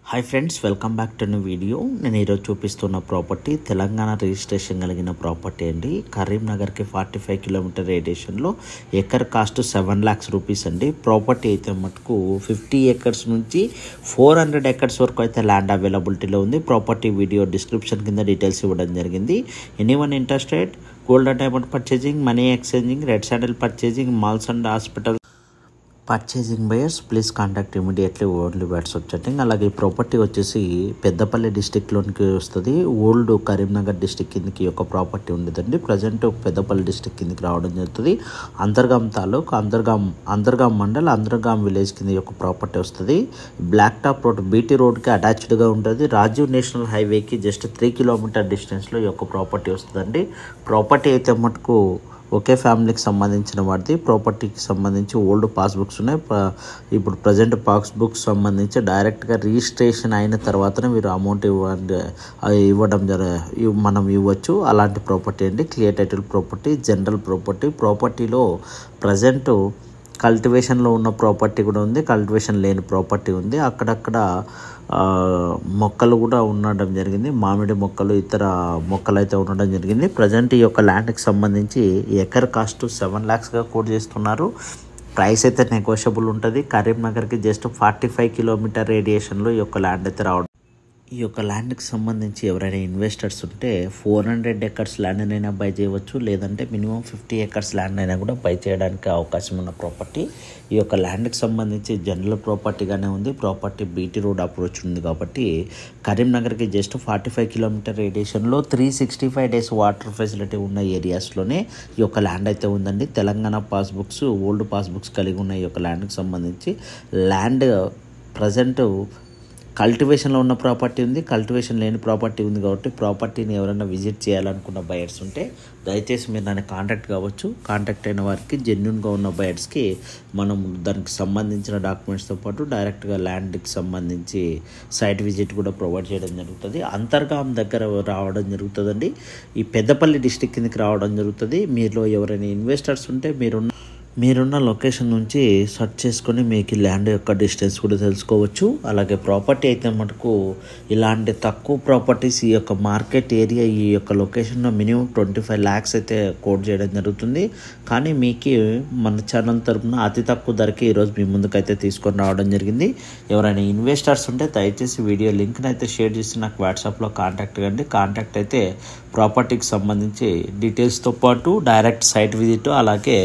hi friends welcome back to new video నేను ఈరోజు చూపిస్తున్న ప్రాపర్టీ తెలంగాణ రిజిస్ట్రేషన్ కలిగిన ప్రాపర్టీ అండి కరీంనగర్కి ఫార్టీ ఫైవ్ కిలోమీటర్ రేడియేషన్లో acre cost seven lakhs rupees అండి ప్రాపర్టీ అయితే మటుకు ఫిఫ్టీ ఎకర్స్ నుంచి ఫోర్ హండ్రెడ్ ఎకర్స్ వరకు అయితే ల్యాండ్ అవైలబిలిటీలో ఉంది ప్రాపర్టీ వీడియో డిస్క్రిప్షన్ కింద డీటెయిల్స్ ఇవ్వడం జరిగింది any one interested gold and diamond purchasing money exchanging red sandal purchasing malls and hospital purchasing buyers please contact immediately only WhatsApp chatting అలాగే ఈ property వచ్చేసి పెద్దపల్లి డిస్టిక్లోనికి వస్తుంది ఓల్డ్ కరీంనగర్ డిస్టిక్ కిందకి ఒక ప్రాపర్టీ ఉండేదండి ప్రజెంట్ పెద్దపల్లి డిస్టిక్ కిందకి రావడం జరుగుతుంది అంతర్గాం తాలూక్ అంతర్గాం అంతర్గాం మండల్ అంతర్గాం విలేజ్ కింద ఈ యొక్క ప్రాపర్టీ వస్తుంది బ్లాక్ టాప్ రోడ్ బీటీ రోడ్కి అటాచ్డ్గా ఉంటుంది రాజీవ్ నేషనల్ హైవేకి జస్ట్ త్రీ కిలోమీటర్ డిస్టెన్స్లో ఈ యొక్క ప్రాపర్టీ వస్తుందండి ప్రాపర్టీ అయితే మటుకు ఒకే ఫ్యామిలీకి సంబంధించిన వాటిది ప్రాపర్టీకి సంబంధించి ఓల్డ్ పాస్బుక్స్ ఉన్నాయి ప- ఇప్పుడు ప్రజెంట్ పాస్బుక్స్ సంబంధించి డైరెక్ట్గా రిజిస్ట్రేషన్ అయిన తర్వాతనే మీరు అమౌంట్ ఇవ్వండి అది ఇవ్వడం జర ఇవ్- మనం ఇవ్వచ్చు అలాంటి ప్రాపర్టీ అండి clear title property general property ప్రాపర్టీలో ప్రజెంట్ కల్టివేషన్లో ఉన్న ప్రాపర్టీ కూడా ఉంది కల్టివేషన్ లేని ప్రాపర్టీ ఉంది అక్కడక్కడ ఆ, మొక్కలు కూడా ఉండడం జరిగింది మామిడి మొక్కలు ఇతర మొక్కలు అయితే ఉండడం జరిగింది ప్రజెంట్ ఈ యొక్క ల్యాండ్కి సంబంధించి ఎకర్ కాస్ట్ సెవెన్ ల్యాక్స్గా కోట్ చేస్తున్నారు ప్రైస్ అయితే నెగోషియబుల్ ఉంటుంది కరీంనగర్కి జస్ట్ ఫార్టీ ఫైవ్ కిలోమీటర్ రేడియేషన్లో ఈ యొక్క ల్యాండ్ అయితే రావడం ఈ యొక్క ల్యాండ్కి సంబంధించి ఎవరైనా ఇన్వెస్టర్స్ ఉంటే ఫోర్ హండ్రెడ్ ఎకర్స్ ల్యాండ్ అయినా బై చేయవచ్చు లేదంటే మినిమం ఫిఫ్టీ ఎకర్స్ ల్యాండ్ అయినా కూడా బై చేయడానికి అవకాశం ఉన్న ప్రాపర్టీ ఈ యొక్క ల్యాండ్కి సంబంధించి జనరల్ ప్రాపర్టీగానే ఉంది ప్రాపర్టీ బీటీ రోడ్ అప్రోచ్ ఉంది కాబట్టి కరీంనగర్కి జస్ట్ ఫార్టీ ఫైవ్ కిలోమీటర్ రేడియేషన్లో three sixty five days water facility ఉన్న ఏరియాస్లోనే ఈ యొక్క ల్యాండ్ అయితే ఉందండి తెలంగాణ పాస్బుక్స్ ఓల్డ్ పాస్బుక్స్ కలిగి ఉన్న ఈ యొక్క ల్యాండ్కి సంబంధించి ల్యాండ్ ప్రజెంట్ కల్టివేషన్లో ఉన్న ప్రాపర్టీ ఉంది కల్టివేషన్ లేని ప్రాపర్టీ ఉంది కాబట్టి ప్రాపర్టీని ఎవరైనా విజిట్ చేయాలనుకున్న బయర్స్ ఉంటే దయచేసి మీరు నన్ను కాంటాక్ట్ కావచ్చు కాంటాక్ట్ అయిన వారికి జెన్యున్గా ఉన్న బయర్స్కి మనం దానికి సంబంధించిన డాక్యుమెంట్స్తో పాటు డైరెక్ట్గా ల్యాండ్కి సంబంధించి సైట్ విజిట్ కూడా ప్రొవైడ్ చేయడం జరుగుతుంది అంతర్గాం దగ్గర రావడం జరుగుతుందండి ఈ పెద్దపల్లి డిస్టిక్ కిందకి రావడం జరుగుతుంది మీలో ఎవరైనా ఇన్వెస్టర్స్ ఉంటే మీరున్న మీరున్న లొకేషన్ నుంచి సెర్చ్ చేసుకొని మీకు ఈ ల్యాండ్ యొక్క డిస్టెన్స్ కూడా తెలుసుకోవచ్చు అలాగే ప్రాపర్టీ అయితే మటుకు ఇలాంటి తక్కువ ప్రాపర్టీస్ ఈ యొక్క మార్కెట్ ఏరియా ఈ యొక్క లొకేషన్లో మినిమం ట్వంటీ ఫైవ్ ల్యాక్స్ అయితే కోట్ చేయడం జరుగుతుంది కానీ మీకు మన ఛానల్ తరపున అతి తక్కువ ధరకి ఈరోజు మీ ముందుకైతే తీసుకొని రావడం జరిగింది ఎవరైనా ఇన్వెస్టర్స్ ఉంటే దయచేసి వీడియో లింక్ని అయితే షేర్ చేసి నాకు వాట్సాప్లో కాంటాక్ట్ కండి కాంటాక్ట్ అయితే ప్రాపర్టీకి సంబంధించి డీటెయిల్స్తో పాటు డైరెక్ట్ సైట్ విజిట్ అలాగే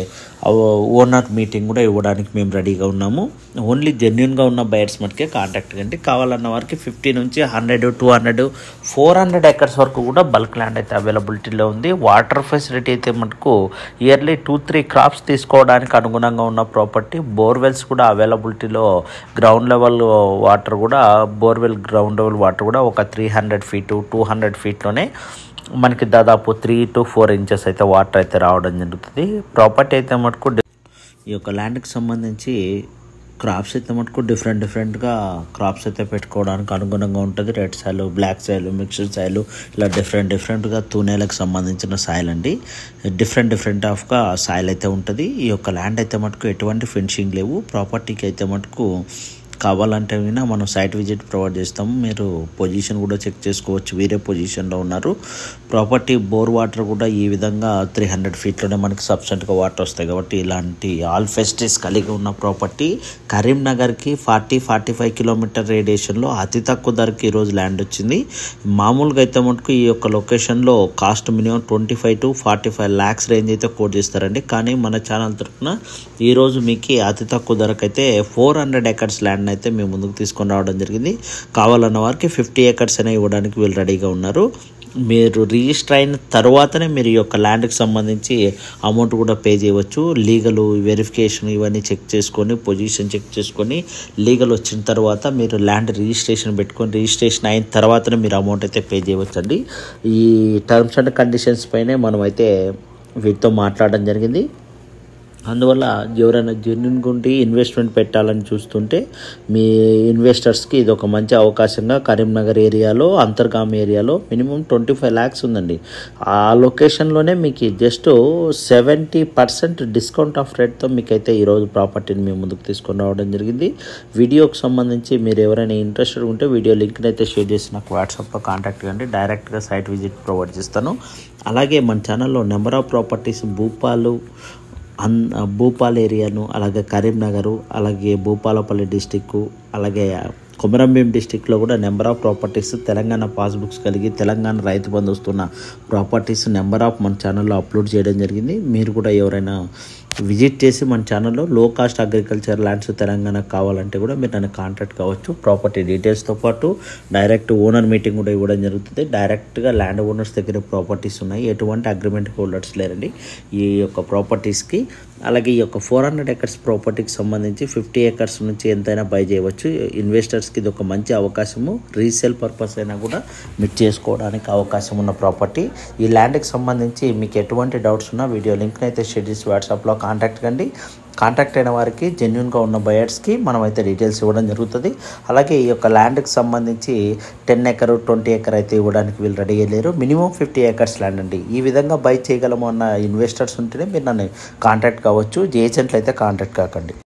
ఓనర్ మీటింగ్ కూడా ఇవ్వడానికి మేము రెడీగా ఉన్నాము ఓన్లీ జెన్యున్గా ఉన్న బయర్స్ మటుకే కాంటాక్ట్ కండి కావాలన్న వారికి ఫిఫ్టీ నుంచి hundred two hundred four hundred acres వరకు కూడా బల్క్ ల్యాండ్ అయితే అవైలబిలిటీలో ఉంది వాటర్ ఫెసిలిటీ అయితే మటుకు ఇయర్లీ టూ త్రీ క్రాప్స్ తీసుకోవడానికి అనుగుణంగా ఉన్న ప్రాపర్టీ బోర్వెల్స్ కూడా అవైలబిలిటీలో గ్రౌండ్ లెవెల్ వాటర్ కూడా బోర్వెల్ గ్రౌండ్ లెవెల్ వాటర్ కూడా ఒక three hundred feet two hundred ఫీట్లోనే మనకి దాదాపు త్రీ టు ఫోర్ ఇంచెస్ అయితే వాటర్ అయితే రావడం జరుగుతుంది ప్రాపర్టీ అయితే మటుకు డి- ఈ యొక్క ల్యాండ్కి సంబంధించి క్రాప్స్ అయితే మటుకు డిఫరెంట్ డిఫరెంట్గా క్రాప్స్ అయితే పెట్టుకోవడానికి అనుగుణంగా ఉంటుంది red soil black soil mixed soil ఇలా డిఫరెంట్ డిఫరెంట్గా తూనేలకు సంబంధించిన సాయిల్ అండి డిఫరెంట్ డిఫరెంట్ ఆఫ్గా సాయిల్ అయితే ఉంటుంది ఈ యొక్క ల్యాండ్ అయితే మటుకు ఎటువంటి ఫినిషింగ్ లేవు ప్రాపర్టీకి అయితే మటుకు కావాలంటే వినా మనం సైట్ విజిట్ ప్రొవైడ్ చేస్తాము మీరు పొజిషన్ కూడా చెక్ చేసుకోవచ్చు వేరే పొజిషన్లో ఉన్నారు ప్రాపర్టీ బోర్ వాటర్ కూడా ఈ విధంగా త్రీ హండ్రెడ్ ఫీట్లోనే మనకి సబ్సెంట్గా వాటర్ వస్తాయి కాబట్టి ఇలాంటి ఆల్ ఫెస్టిస్ కలిగి ఉన్న ప్రాపర్టీ కరీంనగర్కి ఫార్టీ ఫార్టీ ఫైవ్ కిలోమీటర్ రేడియేషన్లో అతి తక్కువ ధరకి ఈరోజు ల్యాండ్ వచ్చింది మామూలుగా అయితే మటుకు ఈ యొక్క లొకేషన్లో cost minimum twenty five to forty five lakhs range అయితే కోట్ చేస్తారండి కానీ మన ఛానల్ తరఫున ఈరోజు మీకు అతి తక్కువ ధరకైతే ఫోర్ హండ్రెడ్ ఎకర్స్ ల్యాండ్ అయితే మేము ముందుకు తీసుకొని రావడం జరిగింది కావాలన్న వారికి ఫిఫ్టీ ఎకర్స్ అయినా ఇవ్వడానికి వీళ్ళు రెడీగా ఉన్నారు మీరు రిజిస్టర్ అయిన తర్వాతనే మీరు ఈ యొక్క ల్యాండ్కి సంబంధించి అమౌంట్ కూడా పే చేయవచ్చు లీగల్ వెరిఫికేషన్ ఇవన్నీ చెక్ చేసుకొని పొజిషన్ చెక్ చేసుకొని లీగల్ వచ్చిన తర్వాత మీరు ల్యాండ్ రిజిస్ట్రేషన్ పెట్టుకొని రిజిస్ట్రేషన్ అయిన తర్వాతనే మీరు అమౌంట్ అయితే పే చేయవచ్చు అండి ఈ టర్మ్స్ అండ్ కండిషన్స్ పైనే మనం అయితే వీటితో మాట్లాడడం జరిగింది అందువల్ల ఎవరైనా జెన్యున్గా ఉండి ఇన్వెస్ట్మెంట్ పెట్టాలని చూస్తుంటే మీ ఇన్వెస్టర్స్కి ఇది ఒక మంచి అవకాశంగా కరీంనగర్ ఏరియాలో అంతర్గామ ఏరియాలో మినిమం ట్వంటీ ఫైవ్ ల్యాక్స్ ఉందండి ఆ లొకేషన్లోనే మీకు just seventy percent discount off రేట్తో మీకైతే ఈరోజు ప్రాపర్టీని మేము ముందుకు తీసుకొని రావడం జరిగింది వీడియోకి సంబంధించి మీరు ఎవరైనా ఇంట్రెస్టెడ్ ఉంటే వీడియో లింక్ని అయితే షేర్ చేసి నాకు వాట్సాప్లో కాంటాక్ట్ కండి డైరెక్ట్గా సైట్ విజిట్ ప్రొవైడ్ చేస్తాను అలాగే మన ఛానల్లో నెంబర్ ఆఫ్ ప్రాపర్టీస్ భూపాలు అన్ భూపాల్ ఏరియాను అలాగే కరీంనగర్ అలాగే భూపాలపల్లి డిస్టిక్ అలాగే కొమరంభీం డిస్టిక్లో కూడా number of properties Telangana passbooks కలిగి తెలంగాణ రైతు బంధు వస్తున్న ప్రాపర్టీస్ నెంబర్ ఆఫ్ మన ఛానల్లో అప్లోడ్ చేయడం జరిగింది మీరు కూడా ఎవరైనా విజిట్ చేసి మన ఛానల్లో లో కాస్ట్ అగ్రికల్చర్ ల్యాండ్స్ తెలంగాణకు కావాలంటే కూడా మీరు నన్ను కాంటాక్ట్ కావచ్చు ప్రాపర్టీ డీటెయిల్స్తో పాటు డైరెక్ట్ ఓనర్ మీటింగ్ కూడా ఇవ్వడం జరుగుతుంది డైరెక్ట్గా ల్యాండ్ ఓనర్స్ దగ్గర ప్రాపర్టీస్ ఉన్నాయి ఎటువంటి అగ్రిమెంట్ హోల్డర్స్ లేరండి ఈ యొక్క ప్రాపర్టీస్కి అలాగే ఈ యొక్క ఫోర్ హండ్రెడ్ ఎకర్స్ ప్రాపర్టీకి సంబంధించి ఫిఫ్టీ ఎకర్స్ నుంచి ఎంతైనా బై చేయవచ్చు ఇన్వెస్టర్స్కి ఇది ఒక మంచి అవకాశము రీసేల్ పర్పస్ అయినా కూడా మీరు చేసుకోవడానికి అవకాశం ఉన్న ప్రాపర్టీ ఈ ల్యాండ్కి సంబంధించి మీకు ఎటువంటి డౌట్స్ ఉన్నా వీడియో లింక్ని అయితే షేర్ చేసి వాట్సాప్లో కాంటాక్ట్ కండి కాంటాక్ట్ అయిన వారికి జెన్యున్గా ఉన్న బయర్స్కి మనం అయితే డీటెయిల్స్ ఇవ్వడం జరుగుతుంది అలాగే ఈ యొక్క ల్యాండ్కి సంబంధించి టెన్ ఎకర్ ట్వంటీ ఎకర్ అయితే ఇవ్వడానికి వీళ్ళు రెడీ అయ్యలేరు మినిమం ఫిఫ్టీ ఎకర్స్ ల్యాండ్ అండి ఈ విధంగా బై చేయగలము అన్న ఇన్వెస్టర్స్ ఉంటేనే మీరు నన్ను కాంటాక్ట్ కావచ్చు ఏజెంట్లు అయితే కాంటాక్ట్ కాకండి